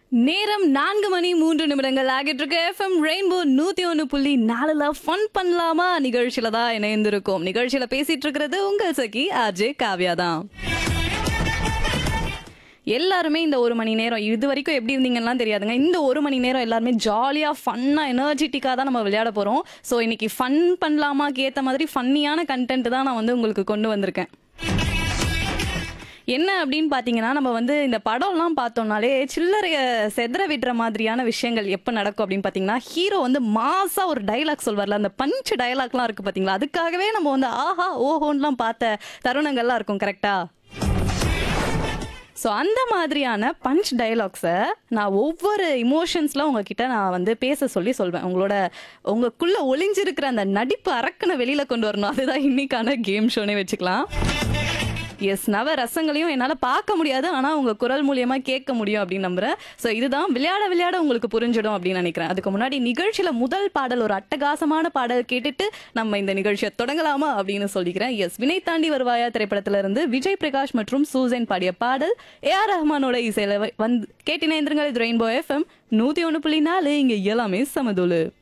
நேரம் நான்கு மணி மூன்று நிமிடங்கள் ஆகிட்டு இருக்கு எஃப்எம் ரெயின்போ நூத்தி ஒன்று புள்ளி நாலுல ஃபன் பண்ணலாமா நிகழ்ச்சியில தான் இணைந்திருக்கோம் நிகழ்ச்சியில பேசிட்டு இருக்கிறது உங்கள் சகி ஆர்ஜே காவ்யா தான் எல்லாருமே இந்த ஒரு மணி நேரம் இது வரைக்கும் எப்படி இருந்தீங்கலாம் தெரியாதுங்க இந்த ஒரு மணி நேரம் எல்லாருமே ஜாலியாக ஃபன்னாக எனர்ஜெட்டிக்காக தான் நம்ம விளையாட போகிறோம் ஸோ இன்னைக்கு ஃபன் பண்ணலாமாக்கு ஏற்ற மாதிரி ஃபன்னியான கண்டென்ட் தான் நான் வந்து உங்களுக்கு கொண்டு வந்திருக்கேன் என்ன அப்படின்னு பார்த்தீங்கன்னா நம்ம வந்து இந்த படம்லாம் பார்த்தோம்னாலே சில்லறைய செதற விடுற மாதிரியான விஷயங்கள் எப்போ நடக்கும் அப்படின்னு பார்த்தீங்கன்னா ஹீரோ வந்து மாசா ஒரு டைலாக் சொல்வார்ல அந்த பஞ்ச் டைலாக்லாம் இருக்கு பார்த்தீங்களா அதுக்காகவே நம்ம வந்து ஆஹா ஓஹோன்லாம் பார்த்த தருணங்கள்லாம் இருக்கும் கரெக்டா ஸோ அந்த மாதிரியான பஞ்ச் டைலாக்ஸை நான் ஒவ்வொரு இமோஷன்ஸ்லாம் உங்ககிட்ட நான் வந்து பேச சொல்லி சொல்வேன் உங்களோட உங்களுக்குள்ள ஒளிஞ்சிருக்கிற அந்த நடிப்பு அரக்கனை வெளியில கொண்டு வரணும் அதுதான் இன்னைக்கான கேம் ஷோனே வச்சுக்கலாம் எஸ் நவ ரசங்களையும் என்னால் பார்க்க முடியாது ஆனால் உங்கள் குரல் மூலியமா கேட்க முடியும் அப்படின்னு நம்புறேன் ஸோ இதுதான் விளையாட விளையாட உங்களுக்கு புரிஞ்சிடும் அப்படின்னு நினைக்கிறேன் அதுக்கு முன்னாடி நிகழ்ச்சியில் முதல் பாடல் ஒரு அட்டகாசமான பாடல் கேட்டுட்டு நம்ம இந்த நிகழ்ச்சியை தொடங்கலாமா அப்படின்னு சொல்லிக்கிறேன் எஸ் வினை தாண்டி வருவாயா திரைப்படத்துல இருந்து விஜய் பிரகாஷ் மற்றும் சூசன் பாடிய பாடல் ஏ ஆர் ரஹ்மானோட இசையில வந்து கேட்டினேந்திரங்கள் இது ரெயின்போ எஃப்எம் நூற்றி ஒன்று புள்ளி நாலு இங்கே எல்லாமே சமதுளு